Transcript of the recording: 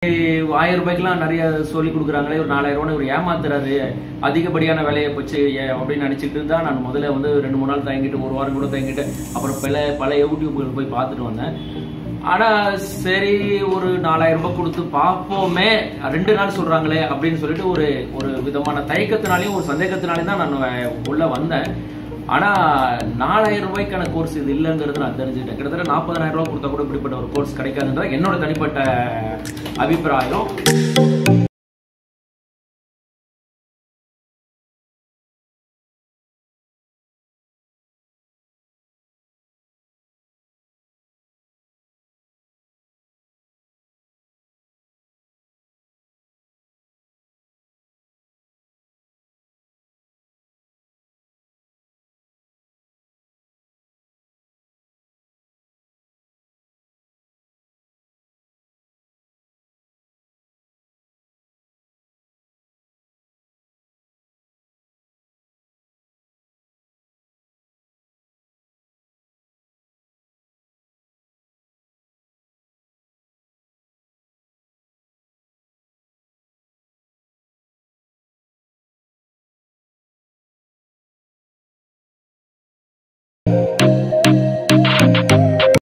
ஆயிரம் ரூபாய்க்குலாம் நிறைய சொல்லி கொடுக்குறாங்களே ஒரு நாலாயிரம் ரூபாய் ஒரு ஏமாத்துறாரு அதிகப்படியான விலையை வச்சு ஏ- அப்படின்னு நினைச்சிட்டு தான் நான் முதல்ல வந்து ரெண்டு மூணு நாள் தயங்கிட்டு ஒரு வாரம் கூட தயங்கிட்டு அப்புறம் பல பல யூடியூப்கள் போய் பார்த்துட்டு வந்தேன் ஆனா சரி ஒரு நாலாயிரம் ரூபாய் கொடுத்து பார்ப்போமே ரெண்டு நாள் சொல்றாங்களே அப்படின்னு சொல்லிட்டு ஒரு ஒரு விதமான தயக்கத்தினாலையும் ஒரு சந்தேகத்தினாலையும் தான் நான் வ- உள்ள வந்தேன் ஆனா நாலாயிரம் ரூபாய்க்கான கோர்ஸ் இது இல்லைங்கிறது நான் தெரிஞ்சுக்கிட்டேன் கிட்டத்தட்ட நாற்பதாயிரம் ரூபாய் கொடுத்தா கூட இப்படிப்பட்ட ஒரு கோர்ஸ் கிடைக்காதுன்றது என்னோட தனிப்பட்ட அபிப்பிராயம்